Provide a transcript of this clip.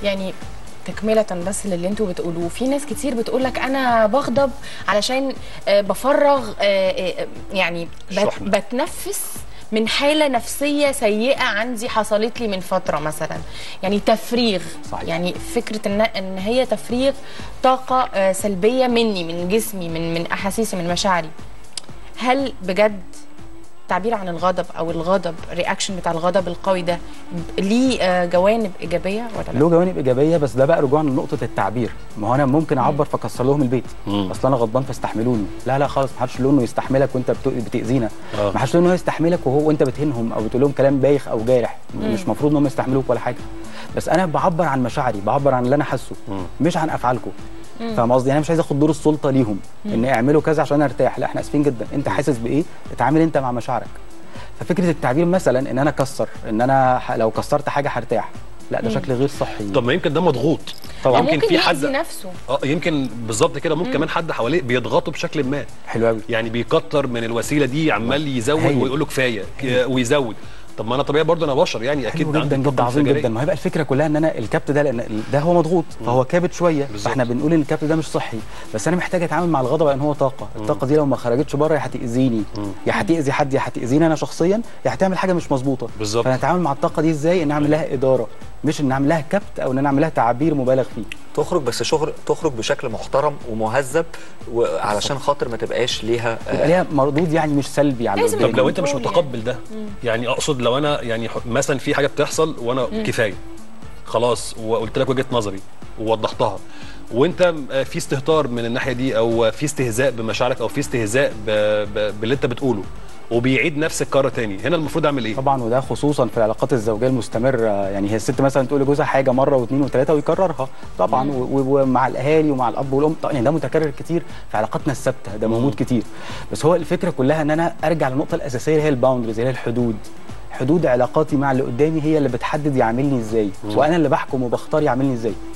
يعني تكملة بس للي انتوا بتقولوه في ناس كتير بتقول لك انا بغضب علشان آه، بفرغ آه، آه، يعني بت- الشحنة. بتنفس من حالة نفسية سيئة عندي حصلت لي من فترة مثلا يعني تفريغ صحيح. يعني فكرة ان ان هي تفريغ طاقة آه، سلبية مني من جسمي من من احاسيسي من مشاعري هل بجد تعبير عن الغضب او الغضب الرياكشن بتاع الغضب القوي ده ب- ليه آه، جوانب ايجابيه ولا لا؟ له جوانب ايجابيه بس ده بقى رجوعا لنقطه التعبير ما هو انا ممكن اعبر فاكسر لهم البيت مم. اصل انا غضبان فاستحملوني لا لا خالص ما حدش له انه يستحملك وانت بت- بتاذينا آه. ما حدش له انه يستحملك وهو وانت بتهينهم او بتقول لهم كلام بايخ او جارح مش مفروض انهم يستحملوك ولا حاجه بس انا بعبر عن مشاعري بعبر عن اللي انا حاسه مم. مش عن افعالكم فاهم قصدي انا مش عايز اخد دور السلطه ليهم ان اعملوا كذا عشان ارتاح لا احنا اسفين جدا انت حاسس بايه اتعامل انت مع مشاعرك ففكره التعبير مثلا ان انا اكسر ان انا ح- لو كسرت حاجه هرتاح لا ده شكل غير صحي طب ما يمكن ده مضغوط طبعا. يمكن ممكن في حد يأذي نفسه اه يمكن بالظبط كده ممكن كمان حد حواليه بيضغطه بشكل ما حلو قوي يعني بيكتر من الوسيله دي عمال يزود هايل. ويقول له كفايه ك- ويزود طب ما انا طبيعي برضه انا بشر يعني اكيد حلو جدا عندي جدا طاقة عظيم انفجارية. جدا ما هي بقى الفكره كلها ان انا الكبت ده لان ده هو مضغوط فهو كابت شويه بالظبط. فاحنا بنقول ان الكبت ده مش صحي بس انا محتاج اتعامل مع الغضب لان هو طاقه الطاقه دي لو ما خرجتش بره يا هتاذيني يا هتاذي حد يا هتاذيني انا شخصيا يا هتعمل حاجه مش مظبوطه بالظبط. فانا اتعامل مع الطاقه دي ازاي ان اعمل لها اداره مش ان اعمل لها كبت او ان انا اعمل لها تعبير مبالغ فيه تخرج بس شغل تخرج بشكل محترم ومهذب وعلشان خاطر ما تبقاش ليها يبقى آه، ليها مردود يعني مش سلبي على لازم اللي طب قدامي. لو انت مش يعني. متقبل ده يعني اقصد لو انا يعني ح- مثلا في حاجه بتحصل وانا كفايه خلاص وقلت لك وجهه نظري ووضحتها وانت م- في استهتار من الناحيه دي او في استهزاء بمشاعرك او في استهزاء ب... ب... باللي انت بتقوله وبيعيد نفس الكره تاني هنا المفروض اعمل ايه طبعا وده خصوصا في العلاقات الزوجيه المستمره يعني هي الست مثلا تقول لجوزها حاجه مره واثنين وثلاثه ويكررها طبعا و- و- ومع الاهالي ومع الاب والام طبعا يعني ده متكرر كتير في علاقاتنا الثابته ده موجود كتير بس هو الفكره كلها ان انا ارجع للنقطه الاساسيه اللي هي الباوندريز اللي هي الحدود حدود علاقاتي مع اللي قدامي هي اللي بتحدد يعاملني ازاي وانا اللي بحكم وبختار يعاملني ازاي